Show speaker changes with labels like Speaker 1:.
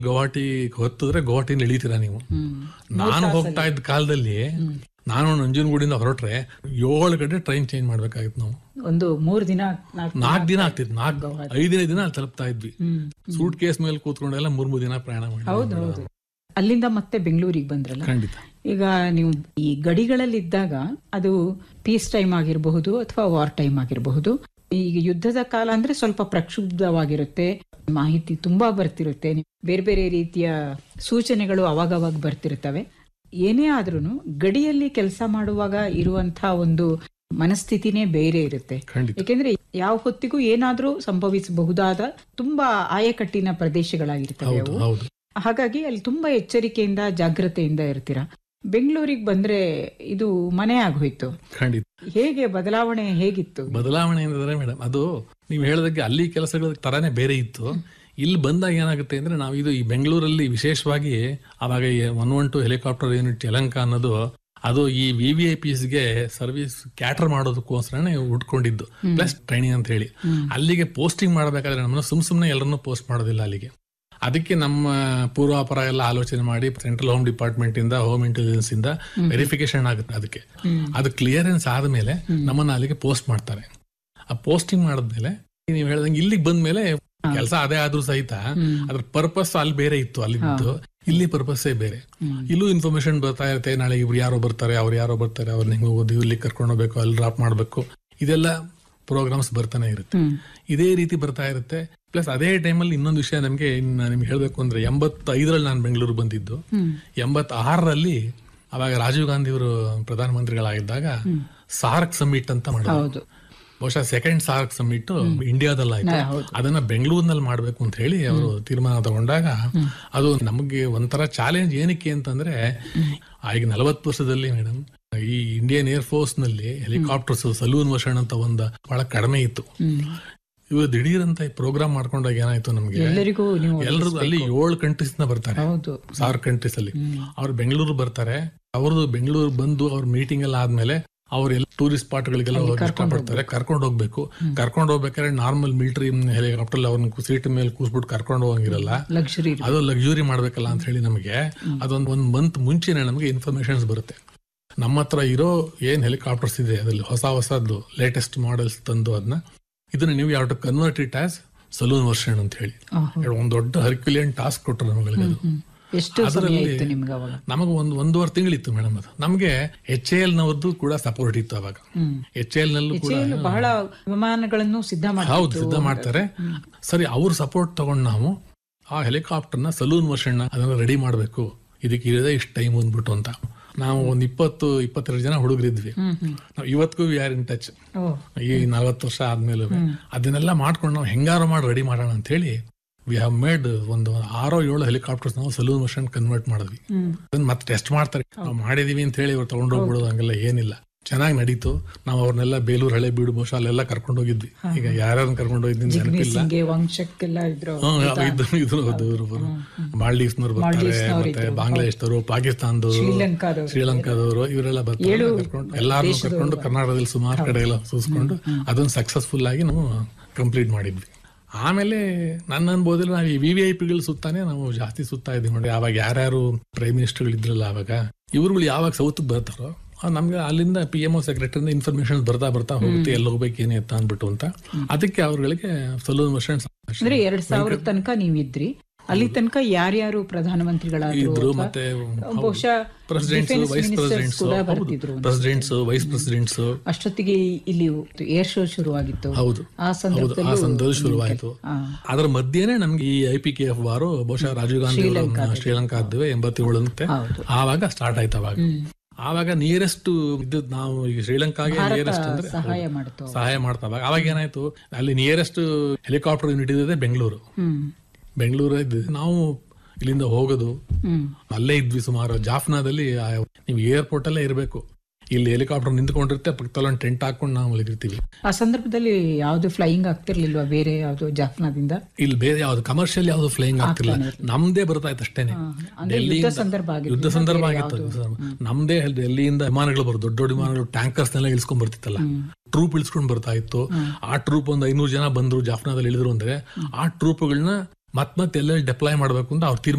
Speaker 1: ಗುವಾಹಟಿ ಹೊತ್ತಿದ್ರೆ ಗುವಾಹಟಿನ ಇಳಿತೀರಾ ನೀವು
Speaker 2: ಹ್ಮ್
Speaker 1: ನಾನು ಹೋಗ್ತಾ ಇದ್ದ ಕಾಲದಲ್ಲಿ ನಾನು ನಂಜನಗೂಡಿಂದ ಹೊರಟ್ರೆ ಏಳು ಗಂಟೆ ಟ್ರೈನ್ ಚೇಂಜ್ ಮಾಡ್ಬೇಕಾಗಿತ್ತು ನಾವು
Speaker 2: ಒಂದು ಮೂರ್ ದಿನ ನಾಲ್ಕು
Speaker 1: ನಾಲ್ಕು ದಿನ ಆಗ್ತಿತ್ತು ನಾಲ್ಕು ಐದನೇ ದಿನ ಅಲ್ಲಿ ತಲುಪ್ತಾ ಇದ್ವಿ
Speaker 2: ಹ್ಮ್
Speaker 1: ಸೂಟ್ ಕೇಸ್ ಮೇಲೆ ಕೂತ್ಕೊಂಡೆಲ್ಲ ಮೂರ್ ಮೂರ್ ದಿನ ಪ್ರಯಾಣ ಮಾಡಿ
Speaker 2: ಹೌದು ಹೌದು ಅಲ್ಲಿಂದ ಮತ್ತೆ ಬೆಂಗಳೂರಿಗೆ ಬಂದ್ರಲ್ಲ
Speaker 1: ಖಂಡಿತ
Speaker 2: ಈಗ ನೀವು ಈ ಗಡಿಗಳಲ್ಲಿ ಇದ್ದಾಗ ಅದು ಪೀಸ್ ಟೈಮ್ ಆಗಿರಬಹುದು ಅಥವಾ ವಾರ್ ಟೈಮ್ ಆಗಿರಬಹುದು ಈಗ ಯುದ್ಧದ ಕಾಲ ಅಂದ್ರೆ ಸ್ವಲ್ಪ ಪ್ರಕ್ಷುಬ್ಧವಾಗಿರುತ್ತೆ ಮಾಹಿತಿ ತುಂಬಾ ಬರ್ತಿರುತ್ತೆ ಬೇರೆ ಬೇರೆ ರೀತಿಯ ಸೂಚನೆಗಳು ಅವಾಗವಾಗ ಬರ್ತಿರ್ತವೆ ಏನೇ ಆದ್ರೂ ಗಡಿಯಲ್ಲಿ ಕೆಲಸ ಮಾಡುವಾಗ ಇರುವಂತಹ ಒಂದು ಮನಸ್ಥಿತಿನೇ ಬೇರೆ ಇರುತ್ತೆ
Speaker 1: ಖಂಡಿತ
Speaker 2: ಯಾಕೆಂದ್ರೆ ಯಾವ ಹೊತ್ತಿಗೂ ಏನಾದ್ರೂ ಸಂಭವಿಸಬಹುದಾದ ತುಂಬಾ ಆಯಕಟ್ಟಿನ ಪ್ರದೇಶಗಳಾಗಿರ್ತವೆ
Speaker 1: ಹೌದು
Speaker 2: ಅವು
Speaker 1: ಹೌದು
Speaker 2: ಹಾಗಾಗಿ ಅಲ್ಲಿ ತುಂಬಾ ಎಚ್ಚರಿಕೆಯಿಂದ ಜಾಗ್ರತೆಯಿಂದ ಇರ್ತೀರಾ ಬೆಂಗಳೂರಿಗೆ ಬಂದ್ರೆ ಇದು ಮನೆ ಆಗೋಯ್ತು
Speaker 1: ಖಂಡಿತ
Speaker 2: ಹೇಗೆ ಬದಲಾವಣೆ ಹೇಗಿತ್ತು
Speaker 1: ಬದಲಾವಣೆ ಅಂದ್ರೆ ಮೇಡಮ್ ಅದು ನೀವು ಹೇಳದಕ್ಕೆ ಅಲ್ಲಿ ಕೆಲಸಗಳ ತರಾನೇ ಬೇರೆ ಇತ್ತು ಇಲ್ಲಿ ಬಂದಾಗ ಏನಾಗುತ್ತೆ ಅಂದ್ರೆ ನಾವು ಇದು ಈ ಬೆಂಗಳೂರಲ್ಲಿ ವಿಶೇಷವಾಗಿ ಅವಾಗ one one two helicopter unit Yelahanka ಅನ್ನೋದು ಅದು ಈ ವಿ ವಿ ಐ ಪಿಸ್ಗೆ ಸರ್ವಿಸ್ ಕ್ಯಾಟರ್ ಮಾಡೋದಕ್ಕೋಸ್ಕರನೇ ಉಟ್ಕೊಂಡಿದ್ದು ಪ್ಲಸ್ ಟ್ರೈನಿಂಗ್ ಅಂತ ಹೇಳಿ ಅಲ್ಲಿಗೆ ಪೋಸ್ಟಿಂಗ್ ಮಾಡಬೇಕಾದ್ರೆ ನಮ್ಮನ್ನ ಸುಮ್ ಸುಮ್ನೆ ಎಲ್ಲರನ್ನೂ ಪೋಸ್ಟ್ ಮಾಡೋದಿಲ್ಲ ಅಲ್ಲಿಗೆ ಅದಕ್ಕೆ ನಮ್ಮ ಪೂರ್ವಾಪರ ಎಲ್ಲ ಆಲೋಚನೆ ಮಾಡಿ ಸೆಂಟ್ರಲ್ ಹೋಮ್ ಡಿಪಾರ್ಟ್ಮೆಂಟ್ ಇಂದ ಹೋಮ್ ಇಂಟೆಲಿಜೆನ್ಸ್ ಇಂದ ವೆರಿಫಿಕೇಶನ್ ಆಗುತ್ತೆ ಅದಕ್ಕೆ ಅದು ಕ್ಲಿಯರೆನ್ಸ್ ಆದ್ಮೇಲೆ ನಮ್ಮನ್ನ ಅಲ್ಲಿಗೆ ಪೋಸ್ಟ್ ಮಾಡ್ತಾರೆ ಆ ಪೋಸ್ಟಿಂಗ್ ಮಾಡಿದ್ಮೇಲೆ ನೀವು ಹೇಳ್ದಂಗೆ ಇಲ್ಲಿಗೆ ಬಂದ್ಮೇಲೆ ಕೆಲಸ ಅದೇ ಆದ್ರೂ ಸಹಿತ ಅದ್ರ ಪರ್ಪಸ್ ಅಲ್ಲಿ ಬೇರೆ ಇತ್ತು ಅಲ್ಲಿದ್ದು ಇಲ್ಲಿ ಪರ್ಪಸ್ಸೇ ಬೇರೆ ಇಲ್ಲೂ ಇನ್ಫಾರ್ಮೇಶನ್ ಬರ್ತಾ ಇರುತ್ತೆ ನಾಳೆ ಇವ್ರು ಯಾರೋ ಬರ್ತಾರೆ ಅವ್ರು ಯಾರೋ ಬರ್ತಾರೆ ಅವ್ರನ್ನ ಹಿಂಗೆ ಹೋಗೋದು ಇಲ್ಲಿ ಕರ್ಕೊಂಡು ಹೋಗ್ಬೇಕು ಅಲ್ಲಿ ಡ್ರಾಪ್ ಮಾಡ್ಬೇಕು ಇದೆಲ್ಲ ಪ್ರೋಗ್ರಾಮ್ಸ್ ಬರ್ತಾನೆ ಇರುತ್ತೆ
Speaker 2: ಹ್ಮ್
Speaker 1: ಇದೇ ರೀತಿ ಬರ್ತಾ ಇರುತ್ತೆ ಪ್ಲಸ್ ಅದೇ ಟೈಮಲ್ಲಿ ಇನ್ನೊಂದು ವಿಷಯ ನಮಗೆ ನಿಮ್ಗೆ ಹೇಳ್ಬೇಕು ಅಂದ್ರೆ ಎಂಬತ್ತೈದರಲ್ಲಿ ನಾನು ಬೆಂಗಳೂರು ಬಂದಿದ್ದು
Speaker 2: ಹ್ಮ್
Speaker 1: ಎಂಬತ್ತಾರರಲ್ಲಿ ಅವಾಗ ರಾಜೀವ್ ಗಾಂಧಿ ಅವರು ಪ್ರಧಾನಮಂತ್ರಿಗಳಾಗಿದ್ದಾಗ ಸಾರ್ಕ್ ಸಮಿಟ್ ಅಂತ ಮಾಡಿದ್ರು
Speaker 2: ಹೌದು
Speaker 1: ಬಹುಶಃ ಸೆಕೆಂಡ್ ಸಾರ್ಕ್ ಸಮಿಟ್ ಇಂಡಿಯಾದಲ್ಲಿ ಆಯ್ತು
Speaker 2: ಹೌದು.
Speaker 1: ಅದನ್ನ ಬೆಂಗಳೂರಿನಲ್ಲಿ ಮಾಡ್ಬೇಕು ಅಂತ ಹೇಳಿ ಅವರು ತೀರ್ಮಾನ ತಗೊಂಡಾಗ ಅದು ನಮಗೆ ಒಂಥರ ಚಾಲೆಂಜ್ ಏನಕ್ಕೆ ಅಂತಂದ್ರೆ ಈಗ ನಲವತ್ತು ವರ್ಷದಲ್ಲಿ ಮೇಡಮ್ ಈ ಇಂಡಿಯನ್ ಏರ್ ಫೋರ್ಸ್ ನಲ್ಲಿ ಹೆಲಿಕಾಪ್ಟರ್ಸ್ ಸಲೂನ್ ವರ್ಷನ್ ಅಂತ ಒಂದು ಬಹಳ ಕಡಿಮೆ ಇತ್ತು
Speaker 2: ಹ್ಮ್
Speaker 1: ಇವರು ದಿಢೀರ್ ಅಂತ ಪ್ರೋಗ್ರಾಮ್ ಮಾಡ್ಕೊಂಡಾಗ ಏನಾಯ್ತು ನಮ್ಗೆ
Speaker 2: ಎಲ್ಲರಿಗೂ ನೀವು
Speaker 1: ಎಲ್ರಿಗೂ ಅಲ್ಲಿ ಏಳು ಕಂಟ್ರೀಸ್ ನ ಬರ್ತಾರೆ
Speaker 2: ಹೌದು
Speaker 1: ಸಾರ್ ಕಂಟ್ರೀಸ್ ಅಲ್ಲಿ ಅವ್ರು ಬೆಂಗಳೂರು ಬರ್ತಾರೆ ಅವ್ರದ್ದು ಬೆಂಗಳೂರು ಬಂದು ಅವ್ರ ಮೀಟಿಂಗ್ ಎಲ್ಲ ಆದ್ಮೇಲೆ ಅವ್ರೆಲ್ಲ ಟೂರಿಸ್ಟ್ ಸ್ಪಾಟ್ ಗಳಿಗೆಲ್ಲ ಹೋಗಿ ಇಷ್ಟಪಡ್ತಾರೆ ಕರ್ಕೊಂಡು ಹೋಗ್ಬೇಕು ಕರ್ಕೊಂಡು ಹೋಗ್ಬೇಕಾದ್ರೆ ನಾರ್ಮಲ್ ಮಿಲಿಟರಿ ಹೆಲಿಕಾಪ್ಟರ್ ಅವ್ರನ್ನ ಸೀಟ್ ಮೇಲೆ ಕೂಸ್ಬಿಟ್ಟು ಕರ್ಕೊಂಡು ಹೋಗಂಗಿರಲ್ಲ
Speaker 2: ಲಕ್ಸುರಿ
Speaker 1: ಅದು ಲಕ್ಸುರಿ ಮಾಡ್ಬೇಕಲ್ಲ ಅಂತ ಹೇಳಿ ನಮಗೆ ಅದೊಂದು ಒಂದ್ ಮಂತ್ ಮುಂಚೆನೆ ನಮಗೆ ಇನ್ಫಾರ್ಮೇಶನ್ಸ್ ಬರುತ್ತೆ ನಮ್ಮ ಹತ್ರ ಇರೋ ಏನ್ ಹೆಲಿಕಾಪ್ಟರ್ಸ್ ಇದೆ ಅದ್ರಲ್ಲಿ ಹೊಸ ಹೊಸದ್ದು ಲೇಟೆಸ್ಟ್ ಮಾಡೆಲ್ಸ್ ತಂದು ಅದನ್ನ ಇದನ್ನ ನೀವು ಯಾವ convert it as saloon version ಅಂತ ಹೇಳಿ ಒಂದ್ ದೊಡ್ಡ ಹರ್ಕ್ಯುಲಿಯನ್ ಟಾಸ್ಕ್ ಕೊಟ್ಟರು ನಮಗೆ ಅದು
Speaker 2: ಎಷ್ಟು ಸಮಯ
Speaker 1: ಅದರಲ್ಲಿ
Speaker 2: ಇತ್ತು ನಿಮ್ಗೆ ಅವಾಗ
Speaker 1: ನಮಗೆ ಒಂದು ಒಂದೂವರೆ ತಿಂಗಳಿತ್ತು ಮೇಡಮ್ ಅದು ನಮಗೆ ಎಚ್ ಎಲ್ ನವರದ್ದು ಕೂಡ ಸಪೋರ್ಟ್ ಇತ್ತು ಅವಾಗ
Speaker 2: ಹ್ಮ್
Speaker 1: ಎಚ್ ಎಲ್ ನಲ್ಲೂ ಕೂಡ
Speaker 2: ಹೆಚ್ಚು ಬಹಳ ವಿಮಾನಗಳನ್ನು ಸಿದ್ಧ ಮಾಡಿ
Speaker 1: ಹೌದು ಸಿದ್ಧ ಮಾಡ್ತಾರೆ ಸರಿ ಅವ್ರ ಸಪೋರ್ಟ್ ತಗೊಂಡು ನಾವು ಆ ಹೆಲಿಕಾಪ್ಟರ್ನ ಸಲೂನ್ ವರ್ಷನ್ ಅದನ್ನ ರೆಡಿ ಮಾಡಬೇಕು ಇದಕ್ಕೆ ಇರೋದೇ ಇಷ್ಟು ಟೈಮ್ ಅಂದ್ಬಿಟ್ಟು ಅಂತ ನಾವು ಒಂದ್ ಇಪ್ಪತ್ತು ಇಪ್ಪತ್ತೆರಡು ಜನ ಹುಡುಗರಿದ್ವಿ
Speaker 2: ಹ್ಮ್ ಹ್ಮ್
Speaker 1: ನಾವು ಇವತ್ತಿಗೂ ವಿ ಆರ್ ಇನ್ ಟಚ್
Speaker 2: ಓ
Speaker 1: ಈ ನಲವತ್ತು ವರ್ಷ ಆದ್ಮೇಲೆ ಅದನ್ನೆಲ್ಲ ಮಾಡ್ಕೊಂಡು ನಾವು ಹೆಂಗಾರು ಮಾಡಿ ರೆಡಿ ಮಾಡೋಣ ಅಂತ ಹೇಳಿ ವಿ ಹ್ಯಾವ್ ಮೇಡ್ ಒಂದು ಆರೋ ಏಳು ಹೆಲಿಕಾಪ್ಟರ್ಸ್ ನಾವು ಸಲೂನ್ ವರ್ಷನ್ ಕನ್ವರ್ಟ್ ಮಾಡಿದ್ವಿ
Speaker 2: ಹ್ಮ್
Speaker 1: ಅದನ್ನ ಮತ್ತೆ ಟೆಸ್ಟ್ ಮಾಡ್ತಾರೆ ನಾವು ಮಾಡಿದೀವಿ ಅಂತ ಹೇಳಿ ಇವ್ರು ತಗೊಂಡೋಗ್ಬಿಡೋದು ಹಂಗೆಲ್ಲ ಏನಿಲ್ಲ ಚೆನ್ನಾಗಿ ನಡೀತು ನಾವು ಅವ್ರನ್ನೆಲ್ಲ ಬೇಲೂರು ಹಳೆ ಬೀಡು ಬಹುಶಃ ಅಲ್ಲೆಲ್ಲ ಕರ್ಕೊಂಡು ಹೋಗಿದ್ವಿ ಈಗ ಯಾರ್ಯಾರನ್ನ ಕರ್ಕೊಂಡು ಹೋಗಿದ್ದೀನಿ ನೆನಪಿಲ್ಲ
Speaker 2: ಮಿಸ್ಸಿಂಗ್ಗೆ ವಂಶಕ್ಕೆಲ್ಲ ಇದ್ರು
Speaker 1: ಹ್ಮ್, ಇದು ಇದು ಹೌದು, ಇವ್ರು ಬರು. ಮಾಲ್ಡೀವ್ಸ್ನವ್ರು ಬರ್ತಾರೆ ಮತ್ತೆ ಬಾಂಗ್ಲಾದೇಶದವರು ಪಾಕಿಸ್ತಾನದವರು
Speaker 2: ಶ್ರೀಲಂಕಾದವರು
Speaker 1: ಶ್ರೀಲಂಕಾದವರು ಇವರೆಲ್ಲ ಬರ್ತಾರೆ ಕರ್ಕೊಂಡು ಎಲ್ಲಾರನ್ನೂ ಕರ್ಕೊಂಡು ಕರ್ನಾಟಕದಲ್ಲಿ ಸುಮಾರು ಕಡೆ ಎಲ್ಲ ಸೂಸ್ಕೊಂಡು ಅದನ್ನ ಸಕ್ಸಸ್ಫುಲ್ ಆಗಿ ನಾವು ಕಂಪ್ಲೀಟ್ ಮಾಡಿದ್ವಿ ಆಮೇಲೆ ನನ್ನ ಅನ್ಬೋದಲ್ಲಿ ನಾವು ಈ ವಿ ವಿ ಐ ಪಿಗಳು ಸುತ್ತಾನೆ ನಾವು ಜಾಸ್ತಿ ಸುತ್ತಾ ಇದ್ದೀವಿ ನೋಡಿ ಅವಾಗ ಯಾರ್ಯಾರು ಪ್ರೈಮ್ ಮಿನಿಸ್ಟರ್ಗಳು ಇದ್ರಲ್ಲ ಅವಾಗ ಇವ್ರುಗಳು ಯಾವಾಗ ಸೌತ್ ಬರ್ತಾರೋ ಆ ನಮ್ಗೆ ಅಲ್ಲಿಂದ ಪಿ ಎಂ ಒ ಸೆಕ್ರೆಟರಿಯಿಂದ ಇನ್ಫಾರ್ಮೇಶನ್ ಬರ್ತಾ ಬರ್ತಾ ಹೋಗುತ್ತೆ ಎಲ್ಲಿ ಹೋಗ್ಬೇಕು ಏನೇ ಎತ್ತ ಅಂದ್ಬಿಟ್ಟು ಅಂತ ಅದಕ್ಕೆ ಅವ್ರುಗಳಿಗೆ ಸಲೂನ್ ವರ್ಷನ್
Speaker 2: ಅಂದ್ರೆ ಎರಡ್ ಸಾವಿರ ತನಕ ನೀವಿದ್ರಿ ಅಲ್ಲಿ ತನಕ ಯಾರ್ಯಾರು ಪ್ರಧಾನಮಂತ್ರಿಗಳಾದ್ರು
Speaker 1: ಇದ್ರು
Speaker 2: ಅಥವಾ
Speaker 1: ಮತ್ತೆ
Speaker 2: ಬಹುಶಃ
Speaker 1: presidents
Speaker 2: defense
Speaker 1: vice
Speaker 2: ministers
Speaker 1: presidents
Speaker 2: ಕೂಡ ಬರ್ತಿದ್ರು
Speaker 1: ಪ್ರೆಸಿಡೆಂಟ್ಸ್ ವೈಸ್ ಪ್ರೆಸಿಡೆಂಟ್ಸ್
Speaker 2: ಅಷ್ಟೊತ್ತಿಗೆ ಇಲ್ಲಿ ಏರ್ ಶೋ ಶುರುವಾಗಿತ್ತು
Speaker 1: ಹೌದು
Speaker 2: ಆ
Speaker 1: ಹೌದು ಆ
Speaker 2: ಸಂದರ್ಭದಲ್ಲಿ
Speaker 1: ಸಂದರ್ಭ ಶುರುವಾಯಿತು
Speaker 2: ಆ,
Speaker 1: ಅದರ ಮಧ್ಯೆನೆ ನಮ್ಗೆ ಈ ಐ ಪಿ ಕೆ ಎಫ್ ವಾರು ಬಹುಶಃ ರಾಜೀವ್ ಗಾಂಧಿ ಅವರು ಶ್ರೀಲಂಕಾದ್ವೆ ಎಂಬತ್ತೇಳಂತೆ
Speaker 2: ಹೌದು
Speaker 1: ಆವಾಗ ಸ್ಟಾರ್ಟ್ ಆಯ್ತು ಅವಾಗ ಆವಾಗ ನಿಯರೆಸ್ಟ್ ಇದ್ದದ್ ನಾವು ಈಗ ಶ್ರೀಲಂಕಾಗೆ ನಿಯರೆಸ್ಟ್ ಅಂದ್ರೆ
Speaker 2: ಸಹಾಯ ಮಾಡ್ತು
Speaker 1: ಸಹಾಯ ಮಾಡ್ತಾವಾಗ ಅವಾಗ ಏನಾಯ್ತು ಅಲ್ಲಿ ನಿಯರೆಸ್ಟ್ ಹೆಲಿಕಾಪ್ಟರ್ ಯೂನಿಟ್ ಇದ್ದದೆ ಬೆಂಗಳೂರು
Speaker 2: ಹ್ಮ್
Speaker 1: ಬೆಂಗಳೂರು ಇದ್ದು ನಾವು ಇಲ್ಲಿಂದ ಹೋಗೋದು
Speaker 2: ಹ್ಮ್
Speaker 1: ಅಲ್ಲೇ ಇದ್ವಿ ಸುಮಾರು ಜಾಫ್ನಾದಲ್ಲಿ ಆ- ನೀವು ಏರ್ಪೋರ್ಟ್ ಅಲ್ಲೇ ಇರಬೇಕು ಇಲ್ಲಿ ಹೆಲಿಕಾಪ್ಟರ್ ನಿಂತ್ಕೊಂಡಿರುತ್ತೆ ಪಕ್ಕದಲ್ಲಿ ಒಂದು ಟೆಂಟ್ ಹಾಕೊಂಡು ನಾವು ಇರ್ತೀವಿ
Speaker 2: ಆ ಸಂದರ್ಭದಲ್ಲಿ ಯಾವ್ದು ಫ್ಲೈಯಿಂಗ್ ಆಗ್ತಿರ್ಲಿಲ್ವಾ ಬೇರೆ ಯಾವ್ದು ಜಾಫ್ನಾದಿಂದ
Speaker 1: ಇಲ್ಲಿ ಬೇರೆ ಯಾವ್ದು ಕಮರ್ಷಿಯಲ್ ಯಾವ್ದು ಫ್ಲೈಯಿಂಗ್ ಆಗ್ತಿಲ್ಲ ನಮ್ದೇ ಬರ್ತಾ ಇತ್ತು ಅಷ್ಟೇನೆ
Speaker 2: ಅಂದ್ರೆ ಯುದ್ಧ ಸಂದರ್ಭ ಆಗಿತ್ತು
Speaker 1: ಯುದ್ಧ ಸಂದರ್ಭ ಆಗಿತ್ತು ನಮ್ದೇ ಡೆಲ್ಲಿಯಿಂದ ವಿಮಾನಗಳು ಬರೋದು ದೊಡ್ಡ ದೊಡ್ಡ ವಿಮಾನಗಳು ಟ್ಯಾಂಕರ್ಸ್ ನೆಲ್ಲ ಇಳಿಸ್ಕೊಂಡ್ ಬರ್ತಿತ್ತಲ್ಲ ಟ್ರೂಪ್ ಇಳಿಸ್ಕೊಂಡ್ ಬರ್ತಾ ಇತ್ತು ಆ ಟ್ರೂಪ್ ಒಂದು ಐನೂರು ಜನ ಬಂದ್ರು ಜಾಫ್ನಾದಲ್ಲಿ ಇಳಿದ್ರು ಅಂದ್ರೆ ಆ ಟ್ರೂಪ್ಗಳನ್ನ ಮತ್ ಮತ್ತೆ ಎಲ್ಲೆಲ್ಲಿ ಡೆಪ್ಲಾಯ್ ಮಾಡಬೇಕು ಅಂತ ಅವ್ರು ತೀರ್ಮಾನ